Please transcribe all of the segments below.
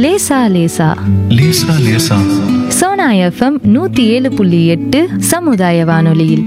லேசா லேசா லேசா லேசா சோனா எஃப்எம் நூத்தி ஏழு புள்ளி எட்டு சமுதாய வானொலியில்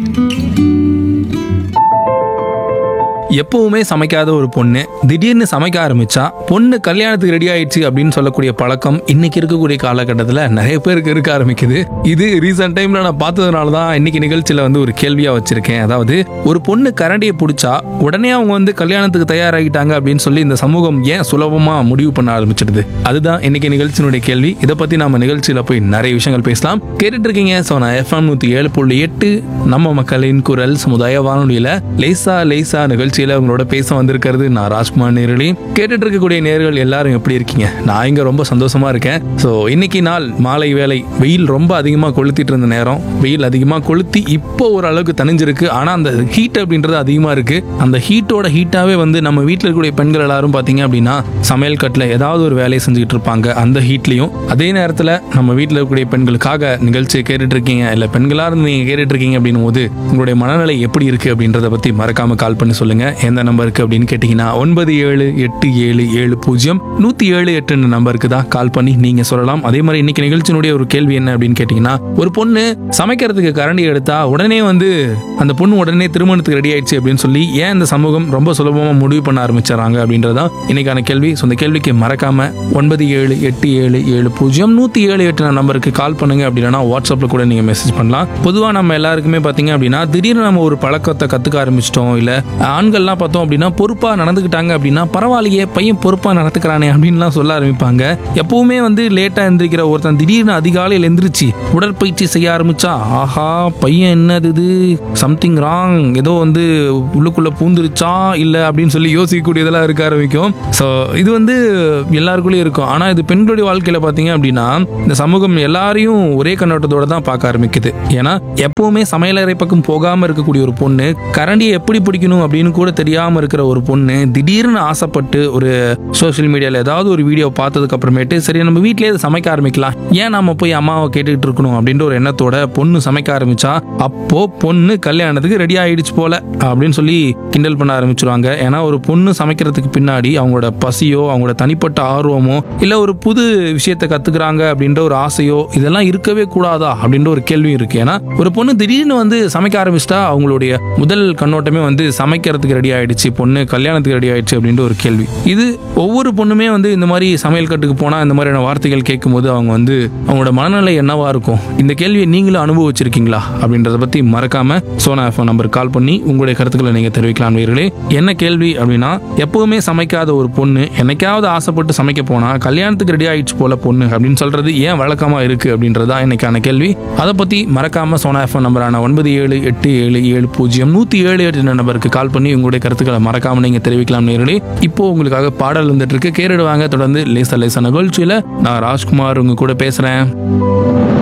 எப்பவுமே சமைக்காத ஒரு பொண்ணு திடீர்னு சமைக்க ஆரம்பிச்சா பொண்ணு கல்யாணத்துக்கு ரெடி ஆயிடுச்சு அப்படின்னு சொல்லக்கூடிய பழக்கம் இன்னைக்கு இருக்கக்கூடிய காலகட்டத்தில் நிறைய பேருக்கு இருக்க ஆரம்பிக்குது இது ரீசெண்ட் டைம்ல நான் பார்த்ததுனால தான் இன்னைக்கு நிகழ்ச்சியில வந்து ஒரு கேள்வியா வச்சிருக்கேன் அதாவது ஒரு பொண்ணு கரண்டியை பிடிச்சா உடனே அவங்க வந்து கல்யாணத்துக்கு தயாராகிட்டாங்க அப்படின்னு சொல்லி இந்த சமூகம் ஏன் சுலபமா முடிவு பண்ண ஆரம்பிச்சிடுது அதுதான் இன்னைக்கு நிகழ்ச்சியினுடைய கேள்வி இதை பத்தி நாம நிகழ்ச்சியில போய் நிறைய விஷயங்கள் பேசலாம் கேட்டுட்டு இருக்கீங்க ஸோ நான் எஃப்எம் நூத்தி ஏழு புள்ளி எட்டு நம்ம மக்களின் குரல் சமுதாய வானொலியில லேசா லேசா நிகழ்ச்சியில உங்களோட பேச வந்திருக்கிறது நான் ராஜ்குமார் நேரலி கேட்டுட்டு இருக்கக்கூடிய நேர்கள் எல்லாரும் எப்படி இருக்கீங்க நான் இங்க ரொம்ப சந்தோஷமா இருக்கேன் ஸோ இன்னைக்கு நாள் மாலை வேலை வெயில் ரொம்ப அதிகமா கொளுத்திட்டு இருந்த நேரம் வெயில் அதிகமா கொளுத்தி இப்போ ஓரளவுக்கு தணிஞ்சிருக்கு ஆனா அந்த ஹீட் அப்படின்றது அதிகமா இருக்கு அந்த ஹீட்டோட ஹீட்டாவே வந்து நம்ம வீட்டில் இருக்கக்கூடிய பெண்கள் எல்லாரும் பாத்தீங்க அப்படின்னா சமையல் கட்டில் ஏதாவது ஒரு வேலையை செஞ்சுக்கிட்டு இருப்பாங்க அந்த ஹீட்லயும் அதே நேரத்தில் நம்ம வீட்டில் இருக்கக்கூடிய பெண்களுக்காக நிகழ்ச்சியை கேட்டுட்டு இருக்கீங்க இல்ல பெண்களா இருந்து நீங்க கேட்டுட்டு இருக்கீங்க அப்படின்னும் போது உங்களுடைய மனநிலை எப்படி இருக்கு அப்படின்றத பத்தி மறக்காம கால் பண்ணி சொல்லுங்க எந்த நம்பருக்கு அப்படின்னு கேட்டீங்கன்னா ஒன்பது ஏழு எட்டு ஏழு ஏழு பூஜ்ஜியம் நூத்தி ஏழு எட்டு நம்பருக்கு தான் கால் பண்ணி நீங்க சொல்லலாம் அதே மாதிரி இன்னைக்கு நிகழ்ச்சியினுடைய ஒரு கேள்வி என்ன அப்படின்னு கேட்டீங்கன்னா ஒரு பொண்ணு சமைக்கிறதுக்கு கரண்டி எடுத்தா உடனே வந்து அந்த பொண்ணு உடனே திருமணத்துக்கு ரெடி ஆயிடுச்சு அப்படின்னு சொல்லி ஏன் இந்த சமூகம் ரொம்ப சுலபமா முடிவு பண்ண ஆரம்பிச்சாங்க அப்படின்றதான் இன்னைக்கான கேள்வி ஸோ இந்த கேள்விக்கு மறக்காம ஒன்பது ஏழு எட்டு ஏழு ஏழு பூஜ்ஜியம் நூத்தி ஏழு எட்டு நம்பருக்கு கால் பண்ணுங்க அப்படின்னா வாட்ஸ்அப்ல கூட நீங்க மெசேஜ் பண்ணலாம் பொதுவா நம்ம எல்லாருக்குமே பாத்தீங்க அப்படின்னா திடீர்னு நம்ம ஒரு பழக்கத்தை கத்துக்க ஆரம்பிச்சிட்டோம் இல்ல ஆண்கள்லாம் பார்த்தோம் அப்படின்னா பொறுப்பா நடந்துக்கிட்டாங்க அப்படின்னா பரவாயில்லையே பையன் பொறுப்பா நடத்துக்கிறானே அப்படின்லாம் சொல்ல ஆரம்பிப்பாங்க எப்பவுமே வந்து லேட்டா எந்திரிக்கிற ஒருத்தன் திடீர்னு அதிகாலையில் எந்திரிச்சு உடற்பயிற்சி செய்ய ஆரம்பிச்சா ஆஹா பையன் என்னது இது சம்திங் ராங் ஏதோ வந்து உள்ளுக்குள்ள பூந்துருச்சா இல்ல அப்படின்னு சொல்லி யோசிக்கக்கூடியதெல்லாம் இருக்க ஆரம்பிக்கும் ஸோ இது வந்து எல்லாருக்குள்ளேயும் இருக்கும் ஆனா இது பெண்களுடைய வாழ்க்கையில பாத்தீங்க அப்படின்னா இந்த சமூகம் எல்லாரையும் ஒரே கண்ணோட்டத்தோட தான் பார்க்க ஆரம்பிக்குது ஏன்னா எப்பவுமே சமையலறை பக்கம் போகாம இருக்கக்கூடிய ஒரு பொண்ணு கரண்டியை எப்படி பிடிக்கணும் அப்படின்னு கூட தெரியாம இருக்கிற ஒரு பொண்ணு திடீர்னு ஆசைப்பட்டு ஒரு சோஷியல் மீடியால ஏதாவது ஒரு வீடியோ பார்த்ததுக்கு அப்புறமேட்டு சரி நம்ம வீட்லயே இதை சமைக்க ஆரம்பிக்கலாம் ஏன் நாம போய் அம்மாவை கேட்டுக்கிட்டு இருக்கணும் அப்படின்ற ஒரு எண்ணத்தோட பொண்ணு சமைக்க ஆரம்பிச்சா அப்போ பொண்ணு கல்யாணத்துக்கு ரெடி ஆயிடுச்சு போல அப்படின்னு சொல்லி கிண்டல் பண்ண ஆரம்பிச்சிருவாங்க ஏன்னா ஒரு பொண்ணு சமைக்கிறதுக்கு பின்னாடி அவங்களோட பசியோ அவங்களோட தனிப்பட்ட ஆர்வமோ இல்ல ஒரு புது விஷயத்தை கத்துக்கிறாங்க அப்படின்ற ஒரு ஆசையோ இதெல்லாம் இருக்கவே கூடாதா அப்படின்ற ஒரு கேள்வி இருக்கு ஏன்னா ஒரு பொண்ணு திடீர்னு வந்து சமைக்க ஆரம்பிச்சிட்டா அவங்களுடைய முதல் கண்ணோட்டமே வந்து சமைக்கிறதுக்கு ரெடி ஆயிடுச்சு பொண்ணு கல்யாணத்துக்கு ரெடி ஆயிடுச்சு அப்படின்ற ஒரு கேள்வி இது ஒவ்வொரு பொண்ணுமே வந்து இந்த மாதிரி சமையல் கட்டுக்கு போனா இந்த மாதிரியான வார்த்தைகள் கேட்கும்போது அவங்க வந்து அவங்களோட மனநிலை என்னவா இருக்கும் இந்த கேள்வியை நீங்களும் அனுபவிச்சிருக்கீங்களா அப்படின்றத பத்தி மறக்காம சோனா எஃப்எம் நம்பர் கால் பண்ணி உங்களுடைய கருத்துக்களை நீங்க தெரிவிக்கலாம் வீரர்களே என்ன கேள்வி அப்படின்னா எப்பவுமே சமைக்காத ஒரு பொண்ணு என்னைக்காவது ஆசைப்பட்டு சமைக்க போனா கல்யாணத்துக்கு ரெடி ஆயிடுச்சு போல பொண்ணு அப்படின்னு சொல்றது ஏன் வழக்கமா இருக்கு அப்படின்றதா இன்னைக்கான கேள்வி அதை பத்தி மறக்காம சோனா எஃப்எம் நம்பரான ஒன்பது ஏழு எட்டு ஏழு ஏழு பூஜ்ஜியம் நூத்தி ஏழு எட்டு நம்பருக்கு கால் பண்ணி உங்களுடைய கருத்துக்களை மறக்காம நீங்க தெரிவிக்கலாம் நேர்களே இப்போ உங்களுக்காக பாடல் வந்துட்டு இருக்கு கேரிடுவாங்க தொடர்ந்து லேசா லேசா நிகழ்ச்சியில நான் ராஜ்குமார் உங்க கூட பேசுறேன்